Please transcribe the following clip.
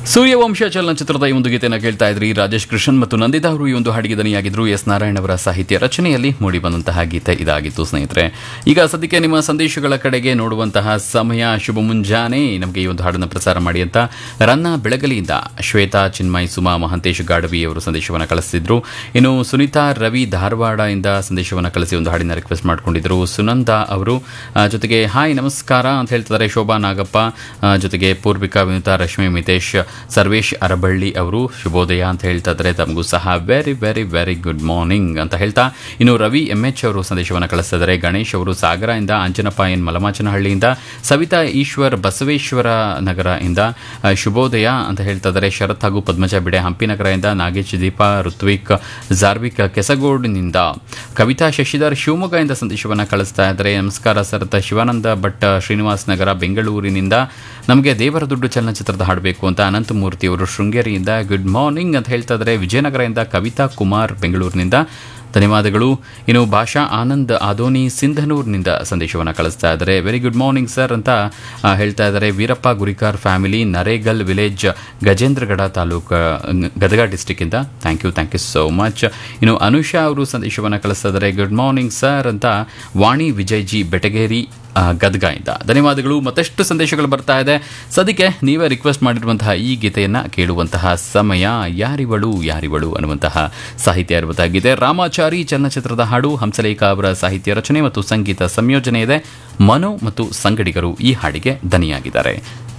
ಸೂರ್ಯವಂಶ ಚಲನಚಿತ್ರದ ಈ ಒಂದು ಗೀತೆಯನ್ನು ಕೇಳ್ತಾ ಇದ್ರಿ ರಾಜೇಶ್ ಕೃಷ್ಣನ್ ಮತ್ತು ನಂದಿತಾ ಅವರು ಈ ಒಂದು ಹಾಡಿಗೆ ದನಿಯಾಗಿದ್ರು ಎಸ್ ನಾರಾಯಣ್ ಅವರ ಸಾಹಿತ್ಯ ರಚನೆಯಲ್ಲಿ ಮೂಡಿ ಬಂದಂತಹ ಗೀತೆ ಇದಾಗಿತ್ತು ಸ್ನೇಹಿತರೆ ಈಗ ಸದ್ಯಕ್ಕೆ ನಿಮ್ಮ ಸಂದೇಶಗಳ ಕಡೆಗೆ ನೋಡುವಂತಹ ಸಮಯ ಶುಭ ಮುಂಜಾನೆ ನಮಗೆ ಈ ಒಂದು ಹಾಡನ್ನು ಪ್ರಸಾರ ಮಾಡಿ ಅಂತ ರನ್ನ ಬೆಳಗಲಿಯಿಂದ ಶ್ವೇತಾ ಚಿನ್ಮಯ್ ಸುಮಾ ಮಹಂತೇಶ್ ಗಾಡವಿ ಅವರು ಸಂದೇಶವನ್ನು ಕಳಿಸಿದ್ರು ಇನ್ನು ಸುನೀತಾ ರವಿ ಧಾರವಾಡ ಇಂದ ಸಂದೇಶವನ್ನು ಕಳಿಸಿ ಒಂದು ಹಾಡಿನ ರಿಕ್ವೆಸ್ಟ್ ಮಾಡ್ಕೊಂಡಿದ್ರು ಸುನಂದ ಅವರು ಆ, ಜೊತೆಗೆ ಹಾಯ್ ನಮಸ್ಕಾರ ಅಂತ ಹೇಳ್ತಿದ್ದಾರೆ ಶೋಭಾ ನಾಗಪ್ಪ ಆ, ಜೊತೆಗೆ ಪೂರ್ವಿಕಾ ವಿನುತಾ ರಶ್ಮಿ ಮಿತೇಶ್ ಸರ್ವೇಶ್ ಅರಬಳ್ಳಿ ಅವರು ಶುಭೋದಯ ಅಂತ ಹೇಳ್ತಾ ಇದ್ದಾರೆ ತಮಗೂ ಸಹ very very very good morning ಅಂತ ಹೇಳ್ತಾ ಇನ್ನು ರವಿ ಎಂ ಎಚ್ ಅವರು ಸಂದೇಶವನ್ನು ಕಳಿಸ್ತಾ ಇದ್ದಾರೆ ಗಣೇಶ್ ಅವರು ಸಾಗರ ಇಂದ ಅಂಜನಪ್ಪ ಎನ್ ಮಲಮಾಚನಹಳ್ಳಿಯಿಂದ ಸವಿತಾ ಈಶ್ವರ್ ಬಸವೇಶ್ವರ ನಗರ ಇಂದ ಆ, ಶುಭೋದಯ ಅಂತ ಹೇಳ್ತಾ ಇದ್ದಾರೆ ಶರತ್ ಹಾಗೂ ಪದ್ಮಜ ಬಿಡೆ ಹಂಪಿ ನಗರದಿಂದ ನಾಗೇಶ್ ದೀಪಾ ಋತ್ವಿಕ್ ಜಾರ್ವಿಕ್ ಕೆಸಗೋಡಿನಿಂದ ಕವಿತಾ ಶಶಿಧರ್ ಶಿವಮೊಗ್ಗದಿಂದ ಸಂದೇಶವನ್ನು ಕಳಿಸ್ತಾ ಇದ್ದಾರೆ ನಮಸ್ಕಾರ ಸರ್ ತ ಶಿವಾನಂದ ಭಟ್ ಶ್ರೀನಿವಾಸ್ ನಗರ ಬೆಂಗಳೂರಿನಿಂದ ನಮಗೆ ದೇವರ ದುಡ್ಡು ಚಲನಚಿತ್ರದ ಹಾಡಬೇಕು ಅಂತ ಅನಂತಮೂರ್ತಿ ಅವರು ಶೃಂಗೇರಿಯಿಂದ ಗುಡ್ ಮಾರ್ನಿಂಗ್ ಅಂತ ಹೇಳ್ತಾ ಇದ್ದಾರೆ ವಿಜಯನಗರದಿಂದ ಕವಿತಾ ಕುಮಾರ್ ಬೆಂಗಳೂರಿನಿಂದ ಧನ್ಯವಾದಗಳು ಇನ್ನು ಭಾಷಾ ಆನಂದ್ ಆದೋನಿ ಸಿಂಧನೂರ್ನಿಂದ ಸಂದೇಶವನ್ನು ಕಳಿಸ್ತಾ ಇದ್ದಾರೆ ವೆರಿ ಗುಡ್ ಮಾರ್ನಿಂಗ್ ಸರ್ ಅಂತ ಆ, ಹೇಳ್ತಾ ಇದ್ದಾರೆ ವೀರಪ್ಪ ಗುರಿಕಾರ್ ಫ್ಯಾಮಿಲಿ ನರೇಗಲ್ ವಿಲೇಜ್ ಗಜೇಂದ್ರಗಡ ತಾಲೂಕು ಗದಗ ಡಿಸ್ಟಿಕ್ಕಿಂದ thank you thank you so much ಇನ್ನು ಅನುಷಾ ಅವರು ಸಂದೇಶವನ್ನು ಕಳಿಸ್ತಾ ಇದ್ದಾರೆ ಗುಡ್ ಮಾರ್ನಿಂಗ್ ಸರ್ ಅಂತ ವಾಣಿ ವಿಜಯ್ ಜಿ ಬೆಟಗೇರಿ ಆ, ಗದಗ ಇಂದ ಧನ್ಯವಾದಗಳು ಮತ್ತಷ್ಟು ಸಂದೇಶಗಳು ಬರ್ತಾ ಇದೆ ಸದ್ಯಕ್ಕೆ ನೀವೇ ರಿಕ್ವೆಸ್ಟ್ ಮಾಡಿರುವಂತಹ ಈ ಗೀತೆಯನ್ನ ಕೇಳುವಂತಹ ಸಮಯ ಯಾರಿವಳು ಯಾರಿವಳು ಅನ್ನುವಂತಹ ಸಾಹಿತ್ಯ ಇರುವಂತಹ ಗೀತೆ ರಾಮಾಚಾರಿ ಚಲನಚಿತ್ರದ ಹಾಡು ಹಂಸಲೇಖ ಅವರ ಸಾಹಿತ್ಯ ರಚನೆ ಮತ್ತು ಸಂಗೀತ ಸಂಯೋಜನೆ ಇದೆ ಮನು ಮತ್ತು ಸಂಗಡಿಗರು ಈ ಹಾಡಿಗೆ ದನಿಯಾಗಿದ್ದಾರೆ